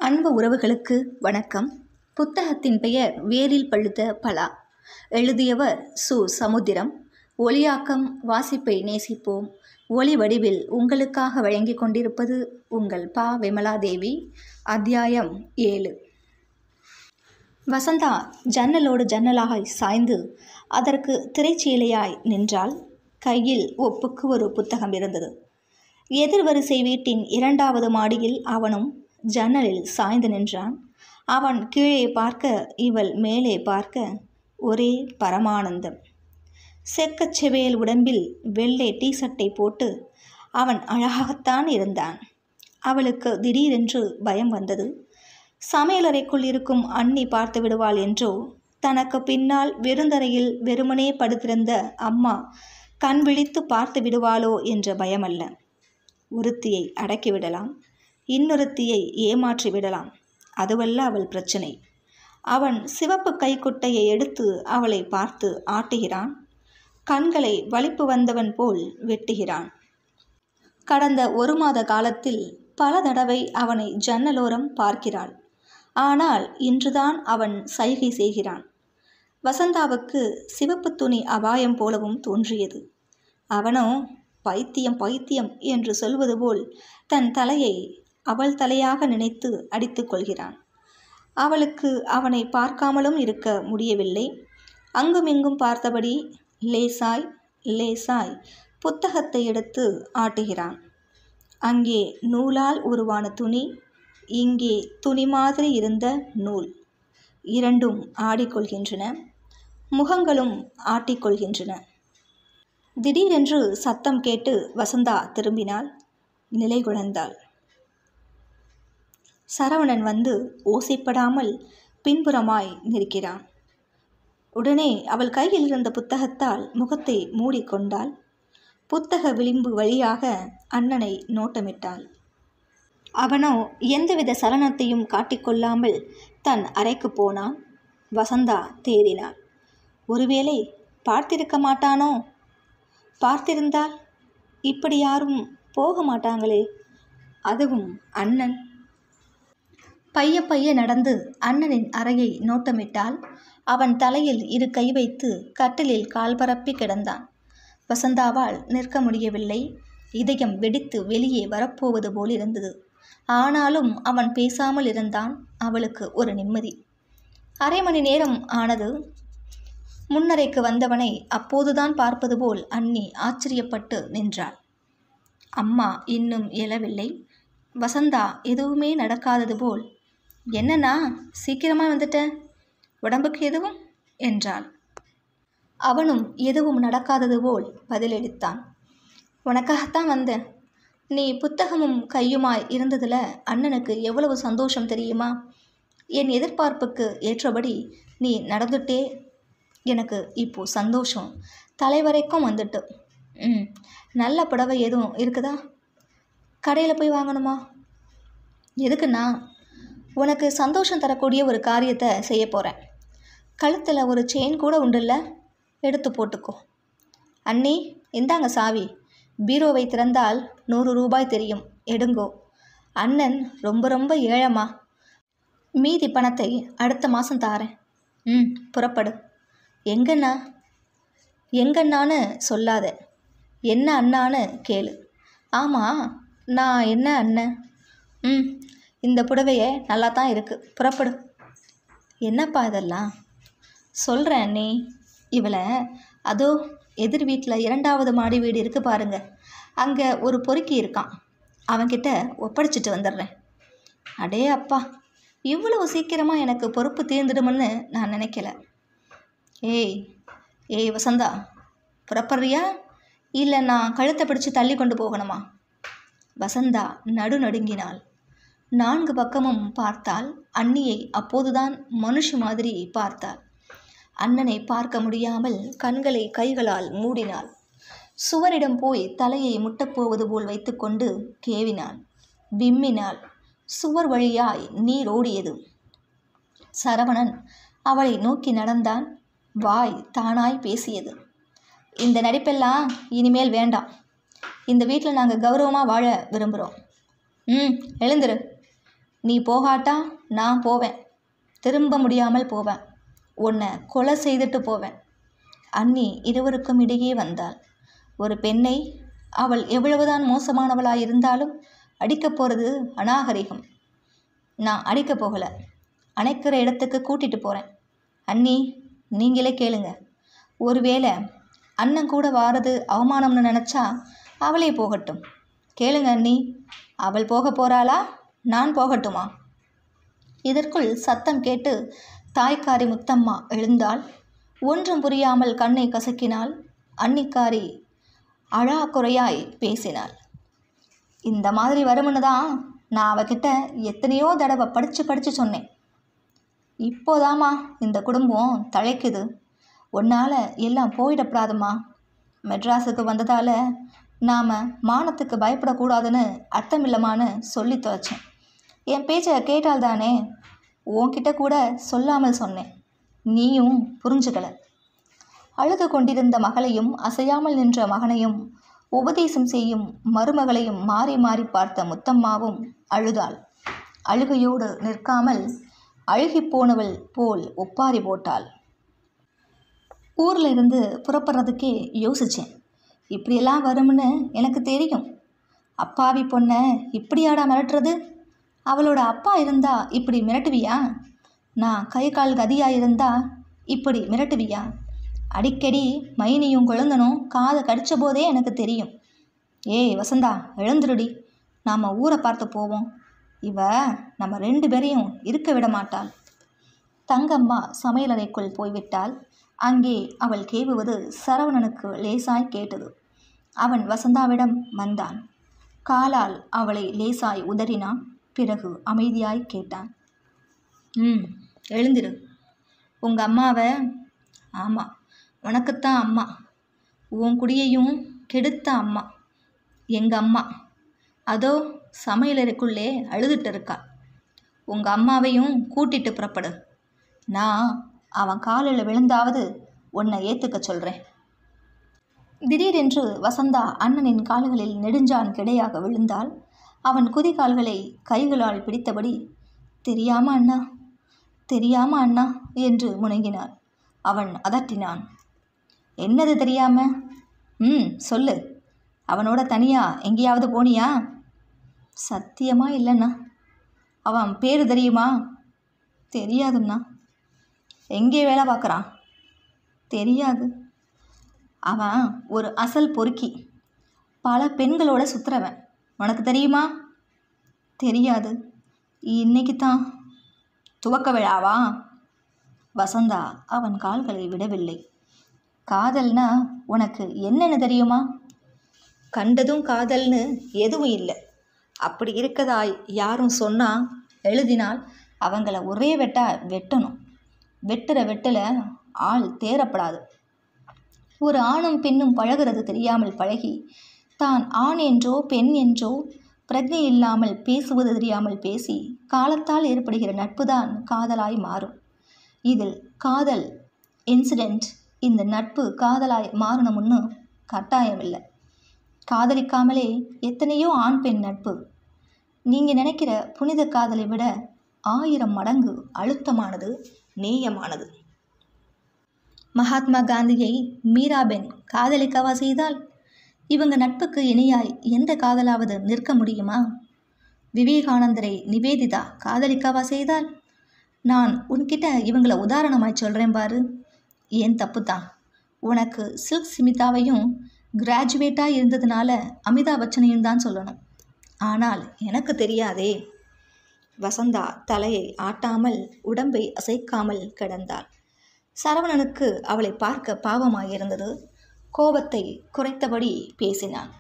அன்பு உறவுகளுக்கு வணக்கம் புத்தகத்தின் பெயர் வேரில் பழுத்த பலா எழுதியவர் சு சமுத்திரம் ஒளியாக்கம் வாசிப்பை நேசிப்போம் ஒளி வடிவில் உங்களுக்காக வழங்கிக் கொண்டிருப்பது உங்கள் பா விமலாதேவி அத்தியாயம் ஏழு வசந்தா ஜன்னலோடு ஜன்னலாக சாய்ந்து அதற்கு திரைச்சீலையாய் நின்றாள் கையில் ஒப்புக்கு ஒரு புத்தகம் இருந்தது எதிர்வரிசை வீட்டின் இரண்டாவது மாடியில் அவனும் ஜன்னலில் சாய்ந்து நின்றான் அவன் கீழே பார்க்க இவள் மேலே பார்க்க ஒரே பரமானந்தம் செக்கச்செவேல் உடம்பில் வெள்ளை டீசர்ட்டை போட்டு அவன் அழகாகத்தான் இருந்தான் அவளுக்கு திடீரென்று பயம் வந்தது சமையலறைக்குள் இருக்கும் அண்ணி பார்த்து விடுவாள் என்றோ தனக்கு பின்னால் வெறுந்தரையில் வெறுமனே படுத்திருந்த அம்மா கண் விழித்து பார்த்து விடுவாளோ என்ற பயமல்ல ஒருத்தியை அடக்கிவிடலாம் இன்னொருத்தியை ஏமாற்றி விடலாம் அதுவல்ல அவள் பிரச்சனை அவன் சிவப்பு கைக்குட்டையை எடுத்து அவளை பார்த்து ஆட்டுகிறான் கண்களை வலிப்பு வந்தவன் போல் வெட்டுகிறான் கடந்த ஒரு மாத காலத்தில் பல தடவை அவனை ஜன்னலோரம் பார்க்கிறாள் ஆனால் இன்றுதான் அவன் சைகை செய்கிறான் வசந்தாவுக்கு சிவப்பு துணி அபாயம் போலவும் தோன்றியது அவனோ பைத்தியம் பைத்தியம் என்று சொல்வது போல் தன் தலையை அவள் தலையாக நினைத்து அடித்துக் கொள்கிறான் அவளுக்கு அவனை பார்க்காமலும் இருக்க முடியவில்லை அங்குமிங்கும் பார்த்தபடி லேசாய் லேசாய் புத்தகத்தை எடுத்து ஆட்டுகிறான் அங்கே நூலால் உருவான துணி இங்கே துணி மாதிரி இருந்த நூல் இரண்டும் ஆடிக்கொள்கின்றன முகங்களும் ஆட்டிக்கொள்கின்றன திடீரென்று சத்தம் கேட்டு வசந்தா திரும்பினாள் நிலை குழந்தாள் சரவணன் வந்து ஓசைப்படாமல் பின்புறமாய் நிற்கிறான் உடனே அவள் கையில் இருந்த புத்தகத்தால் முகத்தை மூடிக்கொண்டாள் புத்தக விளிம்பு வழியாக அண்ணனை நோட்டமிட்டாள் அவனோ எந்தவித சலனத்தையும் காட்டிக்கொள்ளாமல் தன் அறைக்கு போனான் வசந்தா தேறினாள் ஒருவேளை பார்த்திருக்க மாட்டானோ பார்த்திருந்தால் இப்படி யாரும் போக மாட்டாங்களே அதுவும் அண்ணன் பைய பைய நடந்து அண்ணனின் அறையை நோட்டமிட்டால் அவன் தலையில் இரு கை வைத்து கட்டிலில் கால் பரப்பி கிடந்தான் வசந்தாவால் நிற்க முடியவில்லை இதயம் வெடித்து வெளியே வரப்போவது போல் இருந்தது ஆனாலும் அவன் பேசாமல் இருந்தான் அவளுக்கு ஒரு நிம்மதி அரை மணி நேரம் ஆனது முன்னரைக்கு வந்தவனை அப்போதுதான் பார்ப்பது போல் அண்ணி ஆச்சரியப்பட்டு நின்றாள் அம்மா இன்னும் எழவில்லை வசந்தா எதுவுமே நடக்காதது போல் என்னண்ணா சீக்கிரமாக வந்துட்ட உடம்புக்கு எதுவும் என்றாள் அவனும் எதுவும் நடக்காதது போல் பதிலளித்தான் உனக்காகத்தான் வந்தேன் நீ புத்தகமும் கையுமாய் இருந்ததில் அண்ணனுக்கு எவ்வளவு சந்தோஷம் தெரியுமா என் எதிர்பார்ப்புக்கு ஏற்றபடி நீ நடந்துட்டே எனக்கு இப்போ சந்தோஷம் தலைவரைக்கும் வந்துட்டு ம் நல்ல புடவை எதுவும் இருக்குதா கடையில் போய் வாங்கணுமா எதுக்குண்ணா உனக்கு சந்தோஷம் தரக்கூடிய ஒரு காரியத்தை செய்ய போகிறேன் கழுத்தில் ஒரு செயின் கூட உண்டுல்ல எடுத்து போட்டுக்கோ அண்ணி இந்தாங்க சாவி பீரோவை திறந்தால் நூறு ரூபாய் தெரியும் எடுங்கோ அண்ணன் ரொம்ப ரொம்ப ஏழமா மீதி பணத்தை அடுத்த மாதம் தாரேன் ம் புறப்படு எங்கண்ணா எங்கண்ணான்னு சொல்லாத என்ன அண்ணான்னு கேளு ஆமாம் நான் என்ன அண்ணன் ம் இந்த புடவைய நல்லா தான் இருக்குது புறப்படு என்னப்பா இதெல்லாம் சொல்கிறேன் அண்ணி இவளை அதோ எதிர் வீட்டில் இரண்டாவது மாடி வீடு இருக்குது பாருங்க அங்கே ஒரு பொறுக்கி இருக்கான் அவன்கிட்ட ஒப்படைச்சிட்டு வந்துடுறேன் அடே அப்பா இவ்வளவு சீக்கிரமாக எனக்கு பொறுப்பு தீர்ந்துடும்னு நான் நினைக்கல ஏய் ஏய் வசந்தா புறப்படுறியா இல்லை நான் கழுத்தை பிடிச்சு தள்ளி கொண்டு போகணுமா வசந்தா நடு நடுங்கினாள் நான்கு பக்கமும் பார்த்தால் அண்ணியை அப்போதுதான் மனுஷ மாதிரி பார்த்தாள் அண்ணனை பார்க்க முடியாமல் கண்களை கைகளால் மூடினாள் சுவரிடம் போய் தலையை முட்டப்போவது போல் வைத்துக்கொண்டு கேவினாள் விம்மினாள் சுவர் வழியாய் நீர் ஓடியது சரவணன் அவளை நோக்கி நடந்தான் வாய் தானாய் பேசியது இந்த நடிப்பெல்லாம் இனிமேல் வேண்டாம் இந்த வீட்டில் நாங்கள் கௌரவமாக வாழ விரும்புகிறோம் ம் எழுந்துரு நீ போகாட்டா நான் போவேன் திரும்ப முடியாமல் போவேன் உன்னை கொலை செய்துட்டு போவேன் அண்ணி இருவருக்கும் இடையே வந்தாள் ஒரு பெண்ணை அவள் எவ்வளவுதான் மோசமானவளாய் இருந்தாலும் அடிக்கப் போகிறது அநாகரிகம் நான் அடிக்கப் போகலை அணைக்கிற இடத்துக்கு கூட்டிட்டு போகிறேன் அண்ணி நீங்களே கேளுங்க ஒருவேளை அண்ணன் கூட வாரது அவமானம்னு நினச்சா அவளே போகட்டும் கேளுங்க அண்ணி அவள் போக போகிறாளா நான் போகட்டுமா இதற்குள் சத்தம் கேட்டு தாய்க்காரி முத்தம்மா எழுந்தாள் ஒன்றும் புரியாமல் கண்ணை கசக்கினாள் அன்னிக்காரி அழாக்குறையாய் பேசினாள் இந்த மாதிரி வரும்னு தான் நான் அவகிட்ட எத்தனையோ தடவை படித்து படித்து சொன்னேன் இப்போதாம்மா இந்த குடும்பம் தழைக்குது உன்னால் எல்லாம் போயிடப்படாதும்மா மெட்ராஸுக்கு வந்ததால் நாம் மானத்துக்கு பயப்படக்கூடாதுன்னு அர்த்தமில்லமான்னு சொல்லி தொலைச்சேன் என் பேச்சை கேட்டால்தானே உன்கிட்ட கூட சொல்லாமல் சொன்னேன் நீயும் புரிஞ்சுக்கல அழுது கொண்டிருந்த மகளையும் அசையாமல் நின்ற மகனையும் உபதேசம் செய்யும் மருமகளையும் மாறி மாறி பார்த்த முத்தம்மாவும் அழுதாள் அழுகையோடு நிற்காமல் அழுகிப் போனவள் போல் ஒப்பாரி போட்டாள் ஊரில் இருந்து புறப்படுறதுக்கே யோசித்தேன் இப்படியெல்லாம் வரும்னு எனக்கு தெரியும் அப்பாவி பொண்ணை இப்படியாடா மிரட்டுறது அவளோட அப்பா இருந்தா இப்படி மிரட்டுவியா நான் கை கால் கதியாக இருந்தா இப்படி மிரட்டுவியா அடிக்கடி மைனியும் குழந்தனும் காதை கடிச்ச போதே எனக்கு தெரியும் ஏய் வசந்தா எழுந்துருடி நாம் ஊரை பார்த்து போவோம் இவ நம்ம ரெண்டு பேரையும் இருக்க விட மாட்டாள் தங்கம்மா சமையலறைக்குள் போய்விட்டால் அங்கே அவள் கேவுவது சரவணனுக்கு லேசாய் கேட்டது அவன் வசந்தாவிடம் வந்தான் காலால் அவளை லேசாய் உதறினான் பிறகு அமைதியாய் கேட்டான் ம் எழுந்திரு உங்கள் அம்மாவை ஆமாம் உனக்குத்தான் அம்மா உன் குடியையும் கெடுத்த அம்மா எங்கள் அம்மா அதோ சமையலறைக்குள்ளே அழுதுட்டு இருக்கா உங்கள் அம்மாவையும் கூட்டிட்டு புறப்படு நான் அவன் காலில் விழுந்தாவது உன்னை ஏற்றுக்க சொல்கிறேன் திடீரென்று வசந்தா அண்ணனின் கால்களில் நெடுஞ்சான் கிடையாக விழுந்தால் அவன் குதிகால்களை கைகளால் பிடித்தபடி தெரியாம அண்ணா தெரியாம அண்ணா என்று முணங்கினாள் அவன் அதட்டினான் என்னது தெரியாம ம் சொல்லு அவனோட தனியா எங்கேயாவது போனியா சத்தியமா இல்லைண்ணா அவன் பேர் தெரியுமா தெரியாதுண்ணா எங்கே வேலை பார்க்குறான் தெரியாது அவன் ஒரு அசல் பொறுக்கி பல பெண்களோட சுற்றுறவன் உனக்கு தெரியுமா தெரியாது இன்னைக்கு தான் துவக்க விழாவா வசந்தா அவன் கால்களை விடவில்லை காதல்னா உனக்கு என்னென்னு தெரியுமா கண்டதும் காதல்னு எதுவும் இல்லை அப்படி இருக்கதாய் யாரும் சொன்னா எழுதினால் அவங்கள ஒரே வெட்டா வெட்டணும் வெட்டுற வெட்டில் ஆள் தேரப்படாது ஒரு ஆணும் பெண்ணும் பழகிறது தெரியாமல் பழகி தான் ஆண் என்றோ பெண் என்றோ பிரஜை இல்லாமல் பேசுவது தெரியாமல் பேசி காலத்தால் ஏற்படுகிற நட்புதான் காதலாய் மாறும் இதில் காதல் இன்சிடெண்ட் இந்த நட்பு காதலாய் மாறணும்னு கட்டாயம் இல்லை காதலிக்காமலே எத்தனையோ ஆண் பெண் நட்பு நீங்கள் நினைக்கிற புனித காதலை விட ஆயிரம் மடங்கு அழுத்தமானது நேயமானது மகாத்மா காந்தியை மீராபென் காதலிக்கவா செய்தால் இவங்க நட்புக்கு இணையாய் எந்த காதலாவது நிற்க முடியுமா விவேகானந்தரை நிவேதிதா காதலிக்கவா செய்தால் நான் உன்கிட்ட இவங்கள உதாரணமாய் சொல்கிறேன் பாரு ஏன் தப்பு தான் உனக்கு சில்க் சிமிதாவையும் கிராஜுவேட்டாக இருந்ததுனால அமிதாப் பச்சனையும் தான் சொல்லணும் ஆனால் எனக்கு தெரியாதே வசந்தா தலையை ஆட்டாமல் உடம்பை அசைக்காமல் கிடந்தாள் சரவணனுக்கு அவளை பார்க்க பாவமாயிருந்தது கோபத்தை குறைத்தபடி பேசினான்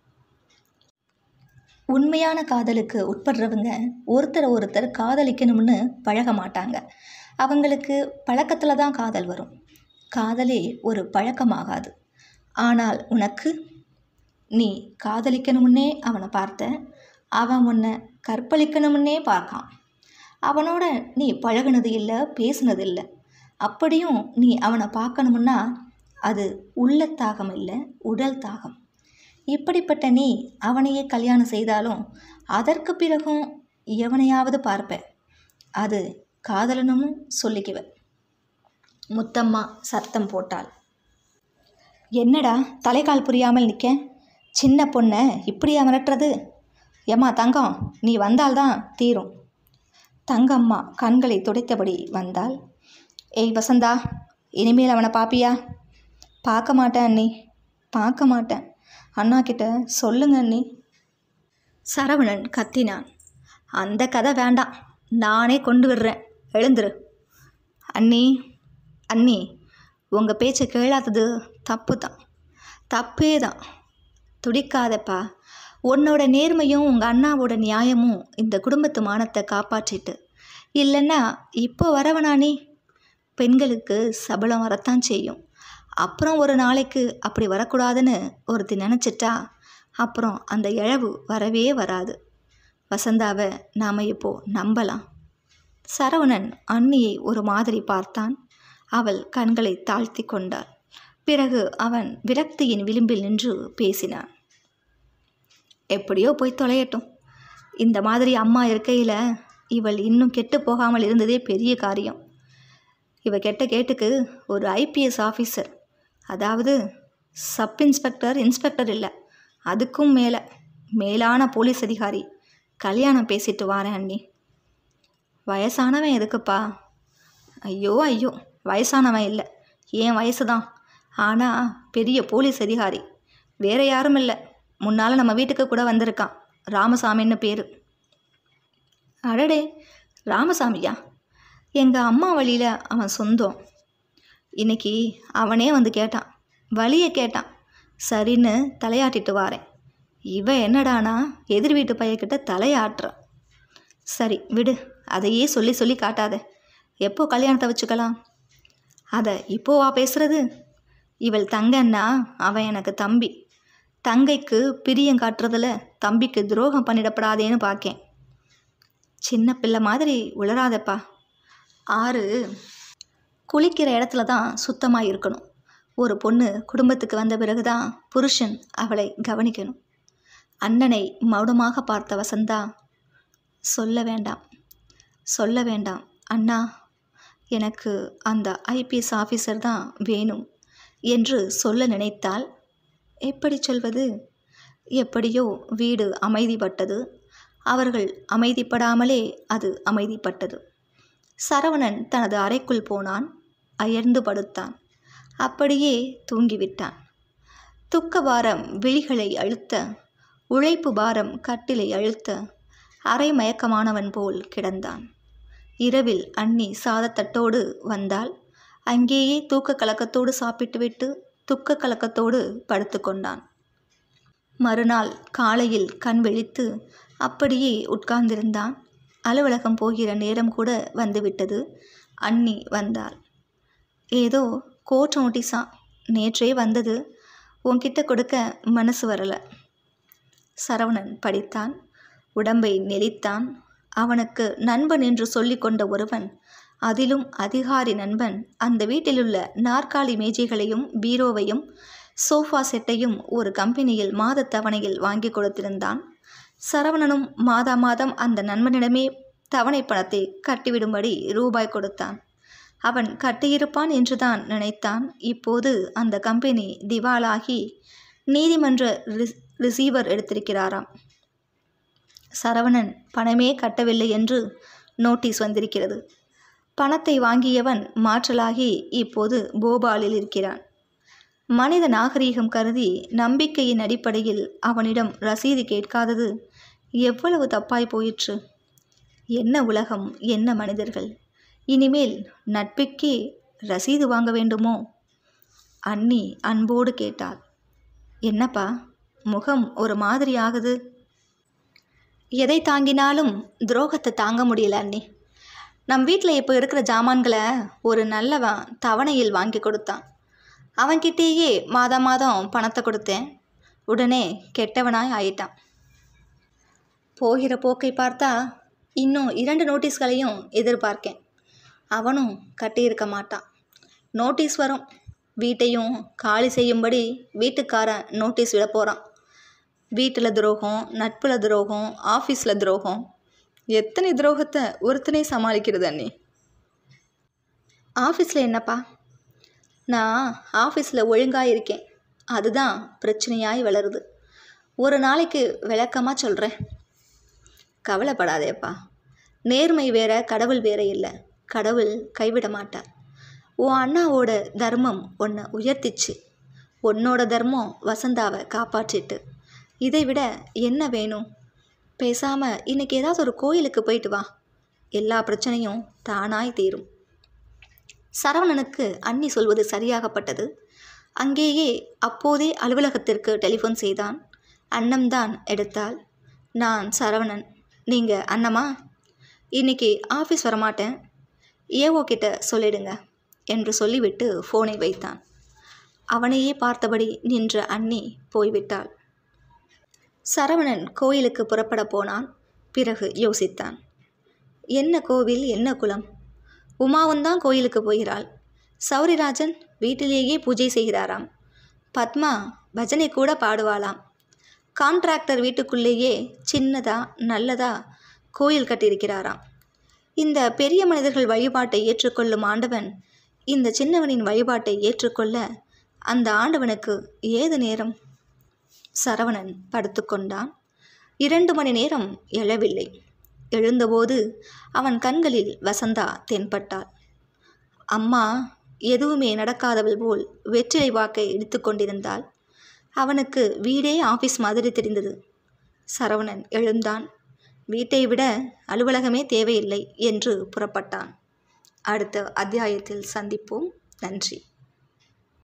உண்மையான காதலுக்கு உட்படுறவங்க ஒருத்தரை ஒருத்தர் காதலிக்கணும்னு பழக மாட்டாங்க அவங்களுக்கு பழக்கத்தில் தான் காதல் வரும் காதலே ஒரு பழக்கமாகாது ஆனால் உனக்கு நீ காதலிக்கணும்னே அவனை பார்த்த அவன் உன்னை கற்பழிக்கணும்னே பார்க்கான் அவனோட நீ பழகுனது இல்லை பேசுனது இல்லை அப்படியும் நீ அவனை பார்க்கணும்னா அது உள்ள தாகம் இல்லை உடல் தாகம் இப்படிப்பட்ட நீ அவனையே கல்யாணம் செய்தாலும் அதற்கு பிறகும் எவனையாவது பார்ப்பேன் அது காதலனும் சொல்லிக்குவேன் முத்தம்மா சத்தம் போட்டாள் என்னடா தலைகால் புரியாமல் நிற்க சின்ன பொண்ணை இப்படியா மிரட்டுறது ஏம்மா தங்கம் நீ வந்தால்தான் தீரும் தங்கம்மா கண்களை துடைத்தபடி வந்தால் ஏய் வசந்தா இனிமேல் அவனை பாப்பியா பார்க்க மாட்டேன் அண்ணி பார்க்க மாட்டேன் அண்ணா கிட்ட சொல்லுங்க அண்ணி சரவணன் கத்தினான் அந்த கதை வேண்டாம் நானே கொண்டு விடுறேன் எழுந்துரு அண்ணி அண்ணி உங்கள் பேச்சை கேளாதது தப்பு தான் தப்பே தான் துடிக்காதப்பா உன்னோட நேர்மையும் உங்கள் அண்ணாவோட நியாயமும் இந்த குடும்பத்து மானத்தை காப்பாற்றிட்டு இல்லைன்னா இப்போ வரவனா நீ பெண்களுக்கு சபலம் வரத்தான் செய்யும் அப்புறம் ஒரு நாளைக்கு அப்படி வரக்கூடாதுன்னு ஒருத்தி நினச்சிட்டா அப்புறம் அந்த இழவு வரவே வராது வசந்தாவை நாம் இப்போ நம்பலாம் சரவணன் அண்ணியை ஒரு மாதிரி பார்த்தான் அவள் கண்களை தாழ்த்தி கொண்டாள் பிறகு அவன் விரக்தியின் விளிம்பில் நின்று பேசினான் எப்படியோ போய் தொலையட்டும் இந்த மாதிரி அம்மா இருக்கையில் இவள் இன்னும் கெட்டு போகாமல் இருந்ததே பெரிய காரியம் இவ கெட்ட கேட்டுக்கு ஒரு ஐபிஎஸ் ஆஃபீஸர் அதாவது சப் இன்ஸ்பெக்டர் இன்ஸ்பெக்டர் இல்லை அதுக்கும் மேலே மேலான போலீஸ் அதிகாரி கல்யாணம் பேசிட்டு வாரேன் அண்ணி வயசானவன் எதுக்குப்பா ஐயோ ஐயோ வயசானவன் இல்லை என் வயசு தான் ஆனால் பெரிய போலீஸ் அதிகாரி வேற யாரும் இல்லை முன்னால் நம்ம வீட்டுக்கு கூட வந்திருக்கான் ராமசாமின்னு பேர் அடடே ராமசாமியா எங்கள் அம்மா வழியில் அவன் சொந்தம் இன்னைக்கு அவனே வந்து கேட்டான் வழியை கேட்டான் சரின்னு தலையாட்டிட்டு வாரேன் இவன் என்னடானா எதிர் வீட்டு பையன்கிட்ட தலையாட்டுறான் சரி விடு அதையே சொல்லி சொல்லி காட்டாத எப்போ கல்யாணத்தை வச்சுக்கலாம் அதை இப்போவா பேசுறது இவள் தங்கன்னா அவன் எனக்கு தம்பி தங்கைக்கு பிரியம் காட்டுறதுல தம்பிக்கு துரோகம் பண்ணிடப்படாதேன்னு பார்க்கேன் சின்ன பிள்ளை மாதிரி உளராதப்பா ஆறு குளிக்கிற இடத்துல தான் சுத்தமாக இருக்கணும் ஒரு பொண்ணு குடும்பத்துக்கு வந்த பிறகு தான் புருஷன் அவளை கவனிக்கணும் அண்ணனை மௌனமாக பார்த்த வசந்தா சொல்ல வேண்டாம் சொல்ல வேண்டாம் அண்ணா எனக்கு அந்த ஐபிஎஸ் ஆஃபீஸர் தான் வேணும் என்று சொல்ல நினைத்தால் எப்படி சொல்வது எப்படியோ வீடு அமைதிப்பட்டது அவர்கள் அமைதிப்படாமலே அது அமைதிப்பட்டது சரவணன் தனது அறைக்குள் போனான் அயர்ந்து படுத்தான் அப்படியே தூங்கிவிட்டான் துக்க பாரம் விழிகளை அழுத்த உழைப்பு பாரம் கட்டிலை அழுத்த அரை மயக்கமானவன் போல் கிடந்தான் இரவில் அண்ணி சாதத்தட்டோடு வந்தால் அங்கேயே தூக்க கலக்கத்தோடு சாப்பிட்டுவிட்டு துக்க கலக்கத்தோடு படுத்து கொண்டான் மறுநாள் காலையில் கண் விழித்து அப்படியே உட்கார்ந்திருந்தான் அலுவலகம் போகிற நேரம் கூட வந்துவிட்டது அண்ணி வந்தாள் ஏதோ கோர்ட் நோட்டீஸா நேற்றே வந்தது உன்கிட்ட கொடுக்க மனசு வரல சரவணன் படித்தான் உடம்பை நெளித்தான் அவனுக்கு நண்பன் என்று சொல்லிக்கொண்ட ஒருவன் அதிலும் அதிகாரி நண்பன் அந்த வீட்டிலுள்ள நாற்காலி மேஜைகளையும் பீரோவையும் சோஃபா செட்டையும் ஒரு கம்பெனியில் மாதத் தவணையில் வாங்கி கொடுத்திருந்தான் சரவணனும் மாதா மாதம் அந்த நண்பனிடமே தவணை பணத்தை கட்டிவிடும்படி ரூபாய் கொடுத்தான் அவன் கட்டியிருப்பான் என்றுதான் நினைத்தான் இப்போது அந்த கம்பெனி திவாலாகி நீதிமன்ற ரிஸ் ரிசீவர் எடுத்திருக்கிறாராம் சரவணன் பணமே கட்டவில்லை என்று நோட்டீஸ் வந்திருக்கிறது பணத்தை வாங்கியவன் மாற்றலாகி இப்போது போபாலில் இருக்கிறான் மனித நாகரீகம் கருதி நம்பிக்கையின் அடிப்படையில் அவனிடம் ரசீது கேட்காதது எவ்வளவு தப்பாய் போயிற்று என்ன உலகம் என்ன மனிதர்கள் இனிமேல் நட்புக்கே ரசீது வாங்க வேண்டுமோ அண்ணி அன்போடு கேட்டாள் என்னப்பா முகம் ஒரு மாதிரி ஆகுது எதை தாங்கினாலும் துரோகத்தை தாங்க முடியல அண்ணி நம் வீட்டில் இப்போ இருக்கிற ஜாமான்களை ஒரு நல்லவன் தவணையில் வாங்கி கொடுத்தான் அவன்கிட்டேயே மாதம் மாதம் பணத்தை கொடுத்தேன் உடனே கெட்டவனாய் ஆயிட்டான் போகிற போக்கை பார்த்தா இன்னும் இரண்டு நோட்டீஸ்களையும் எதிர்பார்க்கேன் அவனும் கட்டியிருக்க மாட்டான் நோட்டீஸ் வரும் வீட்டையும் காலி செய்யும்படி வீட்டுக்காரன் நோட்டீஸ் விட போகிறான் வீட்டில் துரோகம் நட்பில் துரோகம் ஆஃபீஸில் துரோகம் எத்தனை துரோகத்தை ஒருத்தனே சமாளிக்கிறது அண்ணி ஆஃபீஸில் என்னப்பா நான் ஆஃபீஸில் ஒழுங்காக இருக்கேன் அதுதான் பிரச்சனையாய் வளருது ஒரு நாளைக்கு விளக்கமாக சொல்கிறேன் கவலைப்படாதேப்பா நேர்மை வேற கடவுள் வேற இல்லை கடவுள் கைவிட மாட்டார் உன் அண்ணாவோட தர்மம் உன்னை உயர்த்திச்சு உன்னோட தர்மம் வசந்தாவை காப்பாற்றிட்டு இதை விட என்ன வேணும் பேசாமல் இன்னைக்கு ஏதாவது ஒரு கோயிலுக்கு போயிட்டு வா எல்லா பிரச்சனையும் தானாய் தீரும் சரவணனுக்கு அண்ணி சொல்வது சரியாகப்பட்டது அங்கேயே அப்போதே அலுவலகத்திற்கு டெலிஃபோன் செய்தான் அன்னம்தான் எடுத்தாள் நான் சரவணன் நீங்கள் அண்ணமா இன்னைக்கு ஆஃபீஸ் வரமாட்டேன் ஏஓ கிட்ட சொல்லிடுங்க என்று சொல்லிவிட்டு ஃபோனை வைத்தான் அவனையே பார்த்தபடி நின்ற அண்ணி போய்விட்டாள் சரவணன் கோயிலுக்கு புறப்பட போனான் பிறகு யோசித்தான் என்ன கோவில் என்ன குலம் உமாவும் தான் கோயிலுக்கு போகிறாள் சௌரிராஜன் வீட்டிலேயே பூஜை செய்கிறாராம் பத்மா பஜனை கூட பாடுவாளாம் கான்ட்ராக்டர் வீட்டுக்குள்ளேயே சின்னதா நல்லதா கோயில் கட்டியிருக்கிறாராம் இந்த பெரிய மனிதர்கள் வழிபாட்டை ஏற்றுக்கொள்ளும் ஆண்டவன் இந்த சின்னவனின் வழிபாட்டை ஏற்றுக்கொள்ள அந்த ஆண்டவனுக்கு ஏது நேரம் சரவணன் படுத்துக்கொண்டான் இரண்டு மணி நேரம் எழவில்லை எழுந்தபோது அவன் கண்களில் வசந்தா தென்பட்டாள் அம்மா எதுவுமே நடக்காதவள் போல் வெற்றிலை வாக்கை இடித்து கொண்டிருந்தாள் அவனுக்கு வீடே ஆஃபீஸ் மாதிரி தெரிந்தது சரவணன் எழுந்தான் வீட்டை விட அலுவலகமே தேவையில்லை என்று புறப்பட்டான் அடுத்த அத்தியாயத்தில் சந்திப்போம் நன்றி